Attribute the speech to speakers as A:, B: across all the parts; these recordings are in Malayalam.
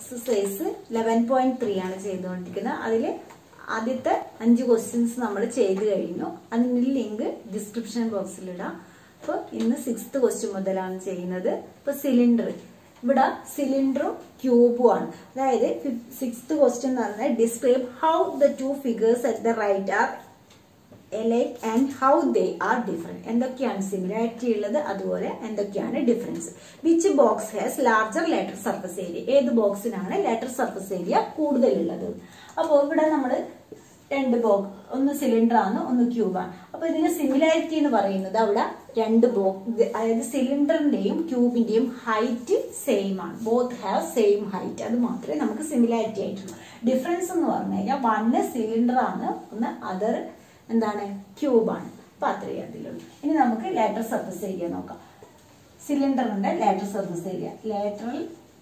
A: എക്സസൈസ് ലെവൻ പോയിന്റ് ത്രീ ആണ് ചെയ്തുകൊണ്ടിരിക്കുന്നത് അതിൽ ആദ്യത്തെ അഞ്ച് ക്വസ്റ്റ്യൻസ് നമ്മൾ ചെയ്ത് കഴിഞ്ഞു അതിൻ്റെ ലിങ്ക് ഡിസ്ക്രിപ്ഷൻ ബോക്സിലിടാം അപ്പോൾ ഇന്ന് സിക്സ്ത് ക്വസ്റ്റ്യൻ മുതലാണ് ചെയ്യുന്നത് ഇപ്പോൾ സിലിണ്ടർ ഇവിടെ സിലിണ്ടറും ക്യൂബും ആണ് അതായത് സിക്സ്ത് ക്വസ്റ്റ്യൻ എന്ന് പറഞ്ഞാൽ describe how the two figures at the right are alike and how they are different എന്തൊക്കെയാണ് സിമിലാരിറ്റി ഉള്ളത് അതുപോലെ എന്തൊക്കെയാണ് difference which box has larger lateral surface area ഏത് ബോക്സിനാണ് ലെറ്റർ സർഫസ് ഏരിയ കൂടുതലുള്ളത് അപ്പോൾ ഇവിടെ നമ്മൾ രണ്ട് ബോക്സ് ഒന്ന് സിലിണ്ടർ ആണ് ഒന്ന് ക്യൂബാണ് അപ്പൊ ഇതിന് സിമിലാരിറ്റി എന്ന് പറയുന്നത് അവിടെ രണ്ട് ബോക്സ് അതായത് സിലിണ്ടറിന്റെയും ക്യൂബിന്റെയും ഹൈറ്റ് സെയിം ആണ് ബോത്ത് ഹാവ് സെയിം ഹൈറ്റ് അത് മാത്രമേ നമുക്ക് സിമിലാരിറ്റി ആയിട്ടുള്ളൂ ഡിഫറൻസ് എന്ന് പറഞ്ഞു കഴിഞ്ഞാൽ വണ്ണ് സിലിണ്ടർ ആണ് ഒന്ന് അതർ എന്താണ് ക്യൂബാണ് അപ്പൊ അത്രയേ അതിലുള്ളൂ ഇനി നമുക്ക് ലാറ്റർ സർഫസ് ഏരിയ നോക്കാം സിലിണ്ടറിന്റെ lateral surface area lateral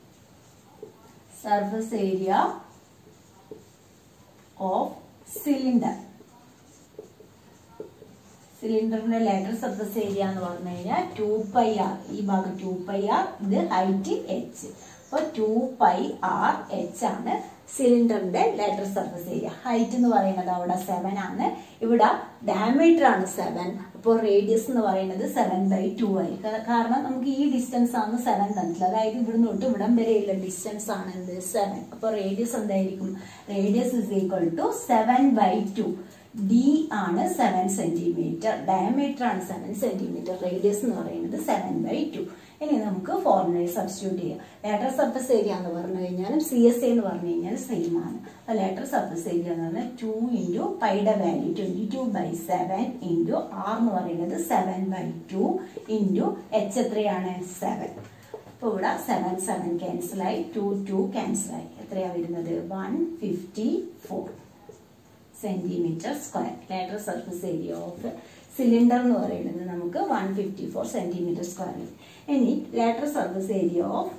A: surface area of cylinder സിലിണ്ടറിന്റെ ലാറ്റർ സർഫസ് ഏരിയ എന്ന് പറഞ്ഞു കഴിഞ്ഞാൽ ടു പൈ ആർ ഈ ഭാഗം ടു പൈ ആർ ഇത് ഹൈറ്റ് എച്ച് അപ്പൊ ടു പൈ ആർ എച്ച് ആണ് സിലിണ്ടറിന്റെ ലാറ്റർ സർഫസ് ഏരിയ ഹൈറ്റ് എന്ന് പറയുന്നത് അവിടെ സെവൻ ആണ് ഇവിടെ ഡയമീറ്റർ ആണ് സെവൻ അപ്പോൾ റേഡിയസ് എന്ന് പറയുന്നത് സെവൻ ബൈ ടു ആയിരിക്കും കാരണം നമുക്ക് ഈ ഡിസ്റ്റൻസ് ആണ് സെവൻ തന്നിട്ടുള്ളത് അതായത് ഇവിടുന്ന് തൊട്ട് ഇവിടം വരെയുള്ള ഡിസ്റ്റൻസ് ആണ് എന്ത് സെവൻ അപ്പോൾ റേഡിയസ് എന്തായിരിക്കും radius is equal to seven by two d ആണ് സെവൻ സെന്റിമീറ്റർ ഡയമീറ്റർ ആണ് സെവൻ സെന്റിമീറ്റർ റേഡിയസ് എന്ന് പറയുന്നത് സെവൻ ബൈ ടു ഇനി നമുക്ക് ഫോർമുലയെ സബ്സ്റ്റിറ്റ്യൂട്ട് ചെയ്യാം ലേറ്റർ സർഫസ് ഏരിയ എന്ന് പറഞ്ഞു കഴിഞ്ഞാലും സി എസ് എന്ന് പറഞ്ഞു കഴിഞ്ഞാൽ സെയിം ആണ് അപ്പൊ ലേറ്റർ സർഫസ് ഏരിയ എന്ന് പറഞ്ഞാൽ ടു ഇൻറ്റു പൈയുടെ value twenty two by seven into R എന്ന് പറയുന്നത് seven by two into h എത്രയാണ് സെവൻ അപ്പൊ ഇവിടെ സെവൻ സെവൻ ക്യാൻസലായി ടു ടു ക്യാൻസലായി എത്രയാ വരുന്നത് one fifty four centimetre square lateral surface area of cylinder എന്ന് പറയുന്നത് നമുക്ക് one fifty four centimetre square ഇനി lateral surface area of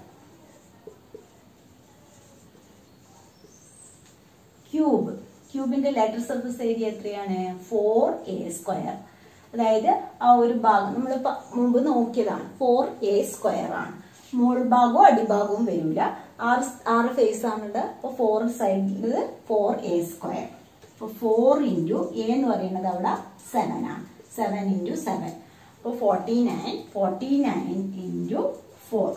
A: cube ക്യൂബിന്റെ ലേറ്റർ സർഫസ് ഏരിയ എത്രയാണ് ഫോർ എ സ്ക്വയർ അതായത് ആ ഒരു ഭാഗം നമ്മൾ മുമ്പ് നോക്കിയതാണ് ഫോർ എ സ്ക്വയർ ആണ് മുകൾ ഭാഗവും അടിഭാഗവും വരില്ല ആറ് ആറ് ഫേസ് ആണുള്ളത് അപ്പോൾ ഫോർ സൈഡിൽ ഫോർ എ സ്ക്വയർ അപ്പോൾ ഫോർ ഇൻറ്റു എ എന്ന് പറയുന്നത് അവിടെ സെവൻ ആണ് സെവൻ ഇൻറ്റു സെവൻ അപ്പോൾ forty nine forty nine into four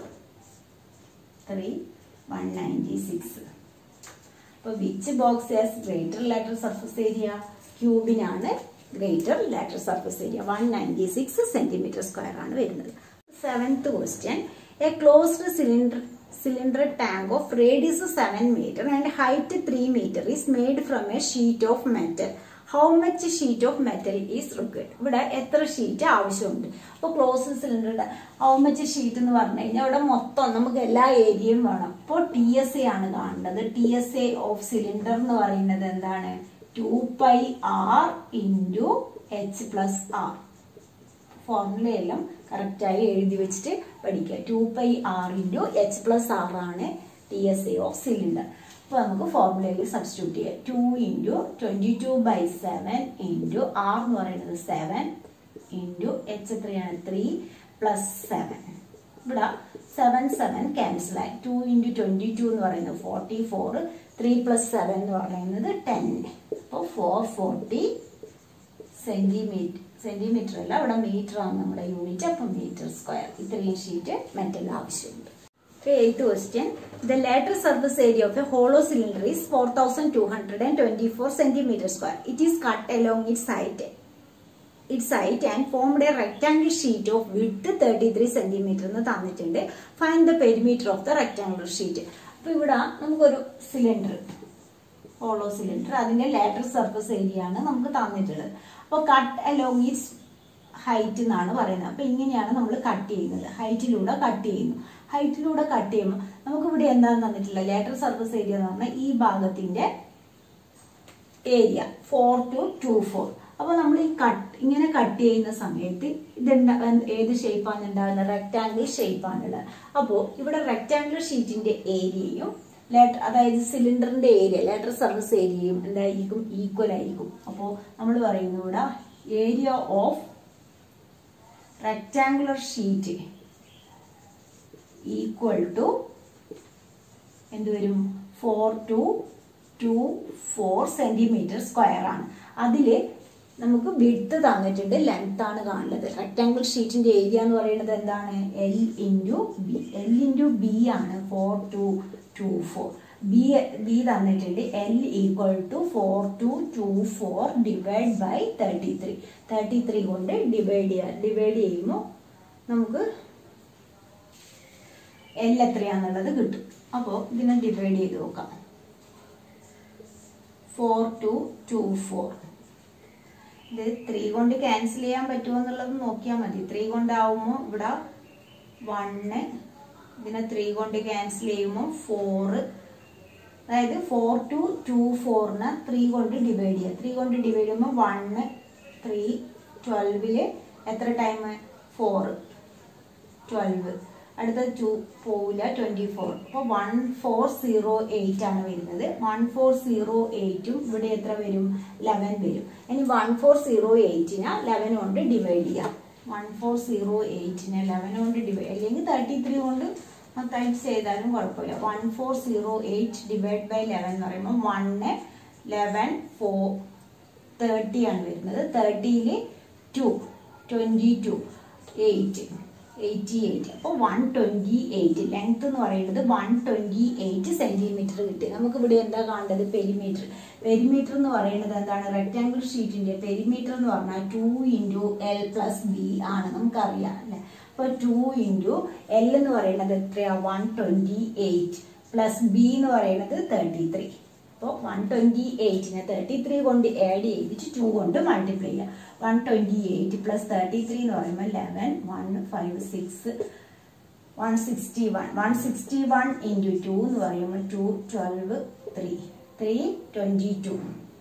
A: three one ninety six അപ്പോൾ which box has greater lateral surface area ക്യൂബിനാണ് greater lateral surface area one ninety six centimetre square ആണ് വരുന്നത് seventh question a closed cylinder cylinder tank of radius 7 meter and height 3 meter is made from a sheet of metal. How much sheet of metal is required ഇവിടെ എത്ര ഷീറ്റ് ആവശ്യമുണ്ട് അപ്പോൾ ക്ലോസ് സിലിണ്ടറുടെ ഹൗ മച്ച് ഷീറ്റ് എന്ന് പറഞ്ഞു കഴിഞ്ഞാൽ ഇവിടെ മൊത്തം നമുക്ക് എല്ലാ ഏരിയയും വേണം അപ്പോൾ ടി എസ് എ ആണ് കാണേണ്ടത് T S A of cylinder എന്ന് പറയുന്നത് എന്താണ് two pi r into h plus r ഫോർമുലയെല്ലാം കറക്റ്റായി എഴുതി വെച്ചിട്ട് പഠിക്കുക two pi r into h plus r ആണ് T S A of cylinder അപ്പോൾ നമുക്ക് ഫോർമുലയിൽ സബ്സ്റ്റിറ്റ്യൂട്ട് ചെയ്യാം two into twenty two by seven into R എന്ന് പറയുന്നത് സെവൻ ഇൻറ്റു എച്ച് എത്രയാണ് ത്രീ പ്ലസ് സെവൻ ഇവിടെ സെവൻ സെവൻ ക്യാൻസലായി ടു ഇൻറ്റു ട്വൻറ്റി ടു എന്ന് പറയുന്നത് forty four three plus seven എന്ന് പറയുന്നത് ടെൻ അപ്പോൾ ഫോർ ഫോർട്ടി സെന്റിമീറ്റർ സെന്റിമീറ്റർ അല്ല അവിടെ മീറ്റർ ആണ് നമ്മുടെ യൂണിറ്റ് അപ്പം മീറ്റർ സ്ക്വയർ ഇത്രയും ഷീറ്റ് മെറ്റൽ ആവശ്യമുണ്ട് eighth question the lateral surface area of a hollow cylinder is four thousand two hundred and twenty four centimetre square it is cut along its height its height and formed a rectangle sheet of width thirty three centimetre എന്ന് തന്നിട്ടുണ്ട് find the perimeter of the rectangular sheet അപ്പൊ ഇവിടെ നമുക്കൊരു സിലിണ്ടർ ഹോളോ സിലിണ്ടർ അതിന്റെ ലേറ്റർ സർഫസ് ഏരിയ ആണ് നമുക്ക് തന്നിട്ടുള്ളത് അപ്പോൾ കട്ട് അലോങ് ഇറ്റ്സ് ഹൈറ്റ് എന്നാണ് പറയുന്നത് അപ്പോൾ ഇങ്ങനെയാണ് നമ്മൾ കട്ട് ചെയ്യുന്നത് ഹൈറ്റിലൂടെ കട്ട് ചെയ്യുന്നു ഹൈറ്റിലൂടെ കട്ട് ചെയ്യുമ്പോൾ നമുക്ക് ഇവിടെ എന്താണ് തന്നിട്ടുള്ളത് ലേറ്റർ സർഫസ് ഏരിയ എന്ന് പറഞ്ഞാൽ ഈ ഭാഗത്തിന്റെ area four two two four അപ്പോൾ നമ്മൾ ഈ കട്ട് ഇങ്ങനെ കട്ട് ചെയ്യുന്ന സമയത്ത് ഇതുണ്ടാ ഏത് ഷേപ്പാണ് ഉണ്ടാകുന്നത് റെക്റ്റാങ്കിൾ ഷേപ്പാണുള്ളത് അപ്പോൾ ഇവിടെ റെക്റ്റാങ്കിൾ ഷീറ്റിന്റെ ഏരിയയും ലേറ്റർ അതായത് സിലിണ്ടറിന്റെ ഏരിയ ലേറ്റർ സർവീസ് ഏരിയയും എന്തായിരിക്കും ഈക്വൽ ആയിരിക്കും അപ്പോൾ നമ്മൾ പറയുന്നു ഇവിടെ area of rectangular sheet equal to എന്ത് വരും four two two four centimetre square ആണ് അതില് നമുക്ക് വിഡ്ത്ത് തന്നിട്ടുണ്ട് ലെങ്ത് ആണ് കാണുന്നത് റെക്ടാങ്കിൾ ഷീറ്റിന്റെ ഏരിയ എന്ന് പറയുന്നത് എന്താണ് L into B L into B ആണ് four two two four B B തന്നിട്ടുണ്ട് L equal to four two two four divide by thirty three thirty three കൊണ്ട് ഡിവൈഡ് ചെയ്യാം ഡിവൈഡ് ചെയ്യുമ്പോൾ നമുക്ക് എൽ എത്രയാന്നുള്ളത് കിട്ടും അപ്പോൾ ഇതിനെ ഡിവൈഡ് ചെയ്ത് നോക്കാം ഫോർ ടു ടു ഫോർ ഇത് ത്രീ കൊണ്ട് ക്യാൻസൽ ചെയ്യാൻ പറ്റുമോ എന്നുള്ളത് നോക്കിയാൽ മതി ത്രീ കൊണ്ടാവുമ്പോൾ ഇവിടെ വണ്ണ് ഇതിനെ ത്രീ കൊണ്ട് ക്യാൻസൽ ചെയ്യുമ്പോൾ ഫോറ് അതായത് ഫോർ ടു ടു ഫോറിന് ത്രീ കൊണ്ട് ഡിവൈഡ് ചെയ്യുക ത്രീ കൊണ്ട് ഡിവൈഡ് ചെയ്യുമ്പോൾ വണ്ണ് ത്രീ ട്വൽവില് എത്ര ടൈം ഫോർ ട്വൽവ് അടുത്ത ടു പോവില്ല ട്വന്റി ഫോർ അപ്പോൾ വൺ ഫോർ സീറോ എയ്റ്റ് ആണ് വരുന്നത് വൺ ഫോർ സീറോ എയ്റ്റും ഇവിടെ എത്ര വരും ലെവൻ വരും ഇനി വൺ ഫോർ സീറോ എയ്റ്റിനെ ലെവൻ കൊണ്ട് ഡിവൈഡ് ചെയ്യാം വൺ ഫോർ സീറോ എയ്റ്റിനെ ലെവൻ കൊണ്ട് ഡിവൈഡ് അല്ലെങ്കിൽ തേർട്ടി ത്രീ കൊണ്ട് മൊത്തമായിട്ട് ചെയ്താലും കുഴപ്പമില്ല one four zero eight divide by eleven എന്ന് പറയുമ്പോൾ വണ്ണ് ലെവൻ ഫോർ തേർട്ടി ആണ് വരുന്നത് തേർട്ടിയിൽ two twenty two eight eighty eight അപ്പോൾ വൺ ട്വൻറ്റി എയ്റ്റ് ലെങ്ത് എന്ന് പറയുന്നത് വൺ ട്വൻറ്റി എയ്റ്റ് സെൻറ്റിമീറ്റർ കിട്ടി നമുക്ക് ഇവിടെ എന്താ കാണേണ്ടത് പെരിമീറ്റർ പെരിമീറ്റർ എന്ന് പറയുന്നത് എന്താണ് റെക്റ്റാങ്കിൾ ഷീറ്റിന്റെ പെരിമീറ്റർ എന്ന് പറഞ്ഞാൽ two into L plus B ആണ് നമുക്കറിയാം അല്ലേ അപ്പോൾ ടു ഇൻറ്റു എൽ എന്ന് പറയുന്നത് എത്രയാ one twenty eight plus B എന്ന് പറയുന്നത് തേർട്ടി ത്രീ അപ്പോൾ വൺ ട്വൻറ്റി എയ്റ്റിനെ തേർട്ടി ത്രീ കൊണ്ട് ആഡ് ചെയ്തിട്ട് ടു കൊണ്ട് മൾട്ടിപ്ലൈ ചെയ്യുക one twenty eight plus thirty three എന്ന് പറയുമ്പോൾ eleven one five six one sixty one one sixty one into two എന്ന് പറയുമ്പോൾ two twelve three three twenty two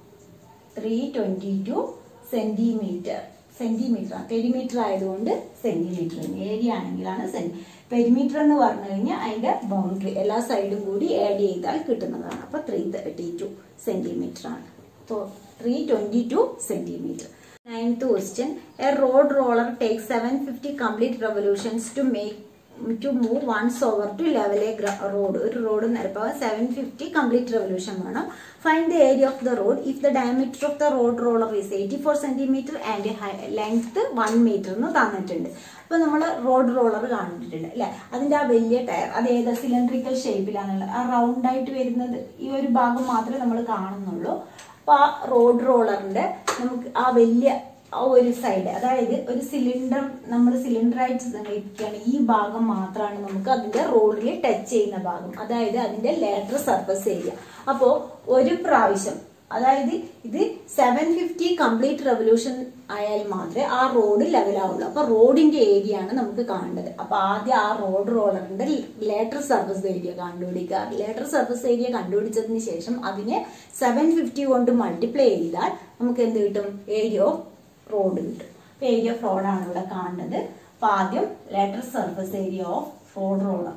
A: three twenty two centimetre centimetre perimeter ആയതുകൊണ്ട് സെൻറ്റിമീറ്റർ ഏരിയ ആണെങ്കിലാണ് സെൻറ്റി പെരിമീറ്റർ എന്ന് പറഞ്ഞു കഴിഞ്ഞാൽ അതിന്റെ ബൗണ്ടറി എല്ലാ സൈഡും കൂടി ആഡ് ചെയ്താൽ കിട്ടുന്നതാണ് അപ്പൊ ത്രീ തേർട്ടി ടു സെന്റിമീറ്റർ ആണ് അപ്പോൾ three twenty two centimetre ninth question a road roller take seven fifty complete revolutions to make to move once over to level a road ഒരു റോഡ് നിരപ്പാകാൻ സെവൻ ഫിഫ്റ്റി കംപ്ലീറ്റ് റെവല്യൂഷൻ വേണം find the area of the road if the diameter of the road roller is eighty four centimetre and length one metre എന്ന് തന്നിട്ടുണ്ട് അപ്പൊ നമ്മൾ റോഡ് റോളർ കണ്ടിട്ടുണ്ട് അല്ലെ അതിന്റെ ആ വലിയ ടയർ അത് ഏത് സിലിണ്ടറിക്കൽ ഷേപ്പിലാണുള്ളത് ആ റൗണ്ട് ആയിട്ട് വരുന്നത് ഈ ഒരു ഭാഗം മാത്രമേ നമ്മൾ കാണുന്നുള്ളൂ അപ്പൊ ആ റോഡ് റോളറിന്റെ നമുക്ക് ആ വലിയ ആ ഒരു സൈഡ് അതായത് ഒരു സിലിണ്ടർ നമ്മൾ സിലിണ്ടർ ആയിട്ട് സങ്കല്പിക്കുകയാണ് ഈ ഭാഗം മാത്രമാണ് നമുക്ക് അതിന്റെ റോഡിൽ ടച്ച് ചെയ്യുന്ന ഭാഗം അതായത് അതിന്റെ ലേറ്റർ സർഫസ് ഏരിയ അപ്പോ ഒരു പ്രാവശ്യം അതായത് ഇത് സെവൻ ഫിഫ്റ്റി കംപ്ലീറ്റ് റെവല്യൂഷൻ ആയാൽ മാത്രമേ ആ റോഡ് ലെവലാവുള്ളൂ അപ്പൊ റോഡിന്റെ ഏരിയ ആണ് നമുക്ക് കാണേണ്ടത് അപ്പൊ ആദ്യം ആ റോഡ് റോളറിന്റെ ലേറ്റർ സർഫസ് ഏരിയ കണ്ടുപിടിക്കുക ലേറ്റർ സർഫസ് ഏരിയ കണ്ടുപിടിച്ചതിന് ശേഷം അതിനെ സെവൻ ഫിഫ്റ്റി കൊണ്ട് മൾട്ടിപ്ലൈ ചെയ്താൽ നമുക്ക് എന്ത് കിട്ടും ഏരിയ ഓഫ് റോഡ് കിട്ടും അപ്പൊ ഏരിയ ഓഫ് റോഡാണ് ഇവിടെ കാണുന്നത് അപ്പൊ ആദ്യം lateral surface area of road roller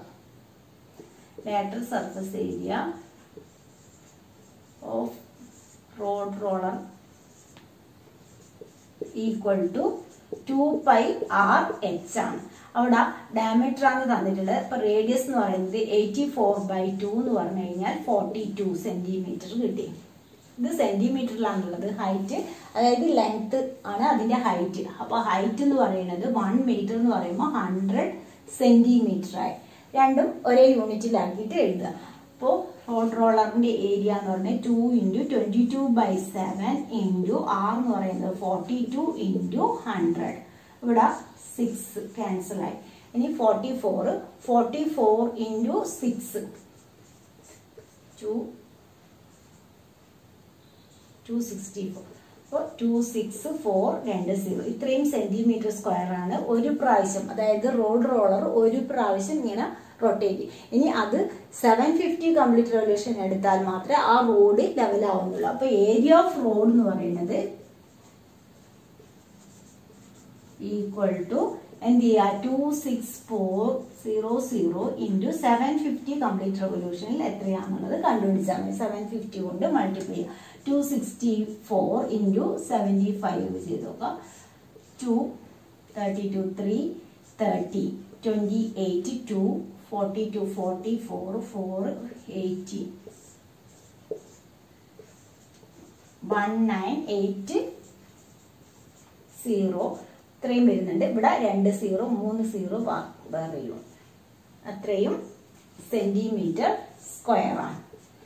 A: lateral surface area of road roller equal to two pi R H ആണ് അവിടെ ഡയമീറ്റർ ആണ് തന്നിട്ടുള്ളത് അപ്പൊ റേഡിയസ് എന്ന് പറയുന്നത് എയ്റ്റി ഫോർ ബൈ ടു എന്ന് പറഞ്ഞു കഴിഞ്ഞാൽ ഫോർട്ടി ടു സെന്റിമീറ്റർ കിട്ടി ഇത് സെന്റിമീറ്ററിലാണുള്ളത് ഹൈറ്റ് അതായത് ലെങ്ത് ആണ് അതിന്റെ ഹൈറ്റ് അപ്പൊ ഹൈറ്റ് എന്ന് പറയുന്നത് വൺ മീറ്റർ എന്ന് പറയുമ്പോൾ ഹൺഡ്രഡ് സെന്റിമീറ്റർ ആയി രണ്ടും ഒരേ യൂണിറ്റിലാക്കിയിട്ട് എഴുതുക അപ്പോൾ റോഡ് റോളറിന്റെ ഏരിയ എന്ന് പറഞ്ഞാൽ two into twenty two by seven into R എന്ന് പറയുന്നത് ഫോർട്ടി ടു ഇൻറ്റു ഹൺഡ്രഡ് ഇവിടെ സിക്സ് ക്യാൻസൽ ആയി ഇനി forty four forty four into six two two sixty four അപ്പോൾ ടു സിക്സ് ഫോർ രണ്ട് സീറോ ഇത്രയും സെന്റിമീറ്റർ സ്ക്വയർ ആണ് ഒരു പ്രാവശ്യം അതായത് റോഡ് റോളർ ഒരു പ്രാവശ്യം ഇങ്ങനെ റൊട്ടേറ്റ് ചെയ്യും ഇനി അത് സെവൻ ഫിഫ്റ്റി കംപ്ലീറ്റ് റെവല്യൂഷൻ എടുത്താൽ മാത്രമേ ആ റോഡ് ലെവലാവുന്നുള്ളൂ അപ്പൊ ഏരിയ ഓഫ് റോഡ് എന്ന് പറയുന്നത് ഈക്വൽ ടു എന്ത് ചെയ്യുക two six four zero zero into seven fifty complete റെവല്യൂഷനിൽ എത്രയാണെന്നുള്ളത് കണ്ടുപിടിച്ചാൽ മതി സെവൻ ഫിഫ്റ്റി കൊണ്ട് മൾട്ടിപ്ലൈ ചെയ്യുക two sixty four into seventy five ചെയ്ത് നോക്കാം two thirty two three thirty twenty eight two forty two forty four four eighty one nine eight zero ഇത്രയും വരുന്നുണ്ട് ഇവിടെ രണ്ട് സീറോ മൂന്ന് സീറോ വേറെയും അത്രയും സെന്റിമീറ്റർ സ്ക്വയർ ആണ്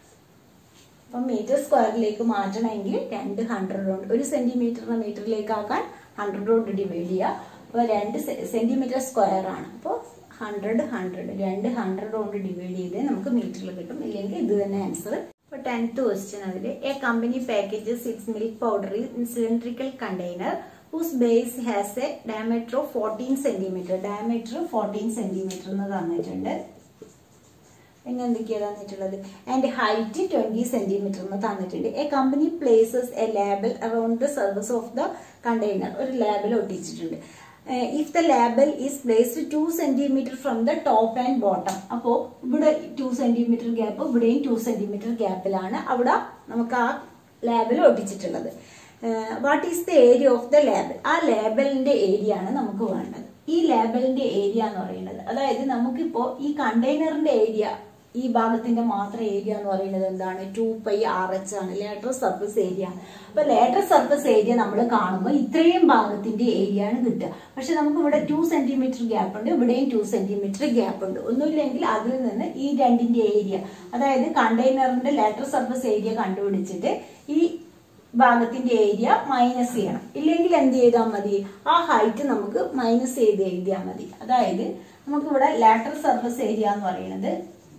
A: അപ്പം മീറ്റർ സ്ക്വയറിലേക്ക് മാറ്റണമെങ്കിൽ രണ്ട് ഹൺഡ്രഡ് കൊണ്ട് ഒരു സെന്റിമീറ്ററിനെ മീറ്ററിലേക്ക് ആക്കാൻ ഹൺഡ്രഡ് കൊണ്ട് ഡിവൈഡ് ചെയ്യുക അപ്പോൾ രണ്ട് സെന്റിമീറ്റർ സ്ക്വയർ ആണ് അപ്പോൾ ഹൺഡ്രഡ് ഹൺഡ്രഡ് രണ്ട് ഹൺഡ്രഡ് കൊണ്ട് ഡിവൈഡ് ചെയ്ത് നമുക്ക് മീറ്ററിൽ കിട്ടും ഇല്ലെങ്കിൽ ഇത് തന്നെ ആൻസർ ഇപ്പോൾ ടെൻത്ത് ക്വസ്റ്റ്യൻ അതിൽ a company packages its milk powder in cylindrical container whose base has a diameter of fourteen centimetre diameter fourteen centimetre എന്ന് തന്നിട്ടുണ്ട് പിന്നെ എന്തൊക്കെയാണ് തന്നിട്ടുള്ളത് ആൻഡ് ഹൈറ്റ് ട്വന്റി സെന്റിമീറ്റർ എന്ന് തന്നിട്ടുണ്ട് a company places a label around the surface of the container ഒരു ലാബിൽ ഒട്ടിച്ചിട്ടുണ്ട് if the label is placed two centimetre from the top and bottom അപ്പോൾ ഇവിടെ ടു സെന്റിമീറ്റർ ഗ്യാപ്പ് ഇവിടെയും ടു സെന്റിമീറ്റർ ഗ്യാപ്പിലാണ് അവിടെ നമുക്ക് ആ ലാബിൽ ഒട്ടിച്ചിട്ടുള്ളത് what is the area of the label ആ ലേബലിന്റെ ഏരിയ ആണ് നമുക്ക് വേണ്ടത് ഈ ലേബലിന്റെ ഏരിയ എന്ന് പറയുന്നത് അതായത് നമുക്കിപ്പോ ഈ കണ്ടെയ്നറിന്റെ ഏരിയ ഈ ഭാഗത്തിന്റെ മാത്രം ഏരിയ എന്ന് പറയുന്നത് എന്താണ് ടു പൈ ആർ എച്ച് ആണ് ലേറ്റർ സർഫസ് ഏരിയ അപ്പൊ ലേറ്റർ സർഫസ് ഏരിയ നമ്മൾ കാണുമ്പോൾ ഇത്രയും ഭാഗത്തിന്റെ ഏരിയ ആണ് കിട്ടുക പക്ഷെ നമുക്ക് ഇവിടെ ടു സെന്റിമീറ്റർ ഗ്യാപ്പ് ഉണ്ട് ഇവിടെയും ടു സെന്റിമീറ്റർ ഗ്യാപ്പ് ഉണ്ട് ഒന്നുമില്ലെങ്കിൽ അതിൽ നിന്ന് ഈ രണ്ടിന്റെ ഏരിയ അതായത് കണ്ടെയ്നറിന്റെ ലേറ്റർ സർഫസ് ഏരിയ കണ്ടുപിടിച്ചിട്ട് ഈ ഭാഗത്തിന്റെ ഏരിയ മൈനസ് ചെയ്യണം ഇല്ലെങ്കിൽ എന്ത് ചെയ്താൽ മതി ആ ഹൈറ്റ് നമുക്ക് മൈനസ് ചെയ്ത് എഴുതിയാൽ മതി അതായത് നമുക്കിവിടെ ലാറ്റർ സർഫസ് ഏരിയ എന്ന് പറയുന്നത്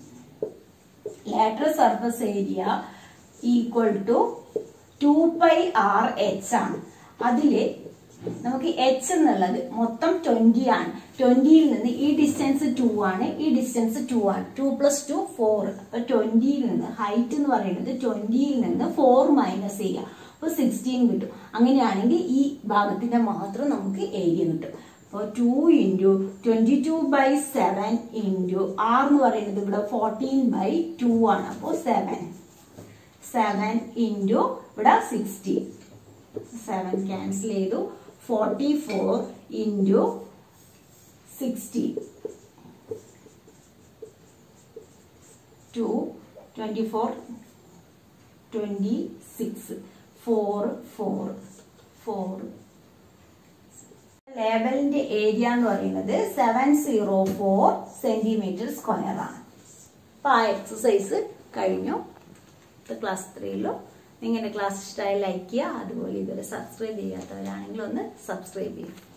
A: lateral surface area equal to two pi R H ആണ് അതില് നമുക്ക് എച്ച് എന്നുള്ളത് മൊത്തം ട്വന്റി ആണ് ട്വന്റിയിൽ നിന്ന് ഈ ഡിസ്റ്റൻസ് ടു ആണ് ഈ ഡിസ്റ്റൻസ് ടു ആണ് ടു പ്ലസ് ടു ഫോർ അപ്പൊ ട്വന്റിയിൽ നിന്ന് ഹൈറ്റ് എന്ന് പറയുന്നത് ട്വന്റിയിൽ നിന്ന് ഫോർ മൈനസ് ചെയ്യുക അപ്പൊ സിക്സ്റ്റീൻ കിട്ടും അങ്ങനെയാണെങ്കിൽ ഈ ഭാഗത്തിന്റെ മാത്രം നമുക്ക് ഏരിയ കിട്ടും അപ്പോൾ two into twenty two by seven into R എന്ന് പറയുന്നത് ഇവിടെ ഫോർട്ടീൻ ബൈ ടു ആണ് അപ്പോൾ സെവൻ സെവൻ ഇൻറ്റു ഇവിടെ സിക്സ്റ്റീൻ സെവൻ ക്യാൻസൽ ചെയ്തു forty four into sixty two twenty four twenty six four four four ലേബലിന്റെ ഏരിയ എന്ന് പറയുന്നത് seven zero four centimetre square ആണ് അപ്പൊ ആ എക്സസൈസ് കഴിഞ്ഞു ക്ലാസ് ത്രീയിലും നിങ്ങളുടെ ക്ലാസ് ഇഷ്ടമായി ലൈക്ക് ചെയ്യുക അതുപോലെ ഇതുവരെ സബ്സ്ക്രൈബ് ചെയ്യാത്തവരാണെങ്കിൽ ഒന്ന് സബ്സ്ക്രൈബ് ചെയ്യുക